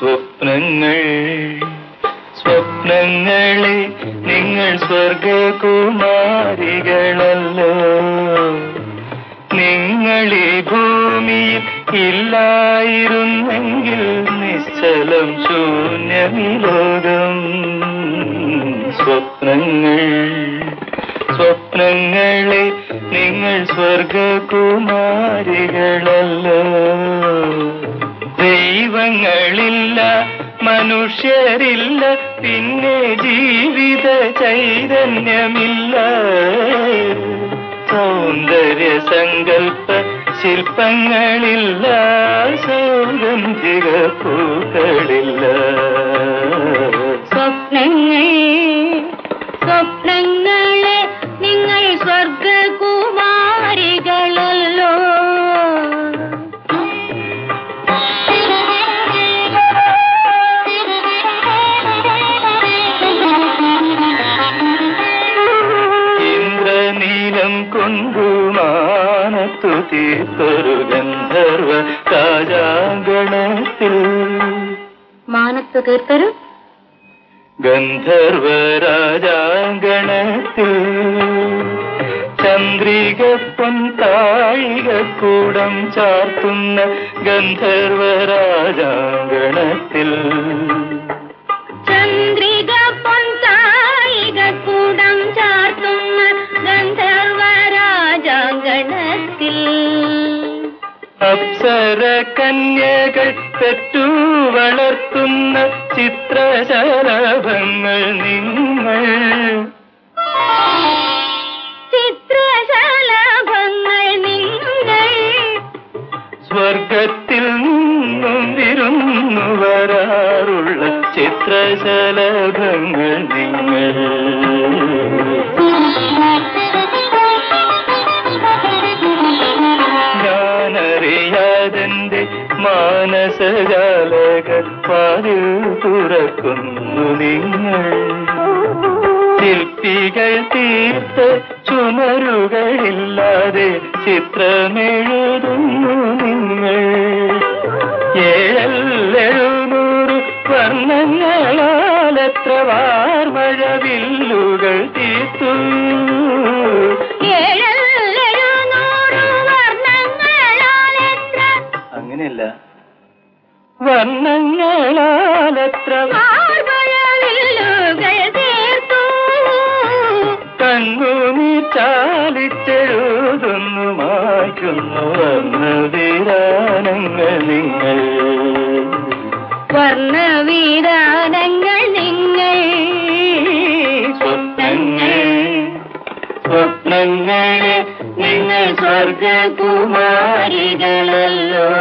സ്വപ്നങ്ങൾ സ്വപ്നങ്ങളെ നിങ്ങൾ സ്വർഗകുമാരികളല്ലോ നിങ്ങൾ ഈ ഭൂമിയിൽ ഇല്ലായിരുന്നെങ്കിൽ നിശ്ചലം ശൂന്യമി ലോകം സ്വപ്നങ്ങൾ സ്വപ്നങ്ങളെ നിങ്ങൾ സ്വർഗകുമാരികളല്ലോ ദൈവങ്ങളില്ല മനുഷ്യരില്ല പിന്നെ ജീവിത ചൈതന്യമില്ല സൗന്ദര്യ സങ്കല്പ ശില്പങ്ങളില്ല സൗഗന്ധിക പൂക്കളില്ല സ്വപ്നങ്ങൾ സ്വപ്നങ്ങളെ നിങ്ങൾ സ്വർഗകുമാരികളല്ലോ ഇന്ദ്രനീലം കൊണ്ടു മാനത്തു തീർത്തൊരു ഗന്ധർവ രാജാങ്കണത്തിൽ മാനത്ത് തീർത്തൊരു ഗന്ധർവ രാജാങ്കണത്തിൽ ചന്ദ്രിക പൊൻതാഴിക കൂടം ചാർത്തുന്ന ഗന്ധർവ രാജാങ്കണത്തിൽ ചന്ദ്രിക പൊൻതായിക കൂടം ചാർത്തുന്ന ഗന്ധർവ രാജാങ്കണത്തിൽ അപ്സര കന്യകൾ പെറ്റു വളർത്തുന്ന ചിത്രശലഭങ്ങൾ നിങ്ങൾ ചിത്രശലഭങ്ങൾ നിങ്ങൾ സ്വർഗത്തിൽ നിന്നും വിരുന്നു വരാറുള്ള ചിത്രശലഭങ്ങൾ നിങ്ങൾ ഞാനറിയാതെന്റെ മാനസജാലക പാതിൽ തുറക്കുന്നു നിങ്ങൾ ശില്പികൾ തീർത്ത ചുമരുകളില്ലാതെ ചിത്രമെഴുതുന്നു നിങ്ങൾ ഏഴല്ലെഴുന്നൂറ് വർണ്ണങ്ങളാൽ എത്ര വാർമഴവില്ലുകൾ തീർത്തു ഏഴെഴുന്നൂറ് വർണ്ണങ്ങളാൽ എത്ര അങ്ങനെയല്ല വർണ്ണങ്ങളാൽ എത്ര മാർബഴവില്ലുകൾ തീർത്തു കണ്ണുനീർ ചാലിച്ചെഴുതുന്നു മായ്ക്കുന്നു വർണ്ണവിരാനങ്ങൾ നിങ്ങൾ വർണ്ണവീരാനങ്ങൾ നിങ്ങൾ സ്വപ്നങ്ങൾ സ്വപ്നങ്ങളെ നിങ്ങൾ സ്വർഗകുമാരികളല്ലോ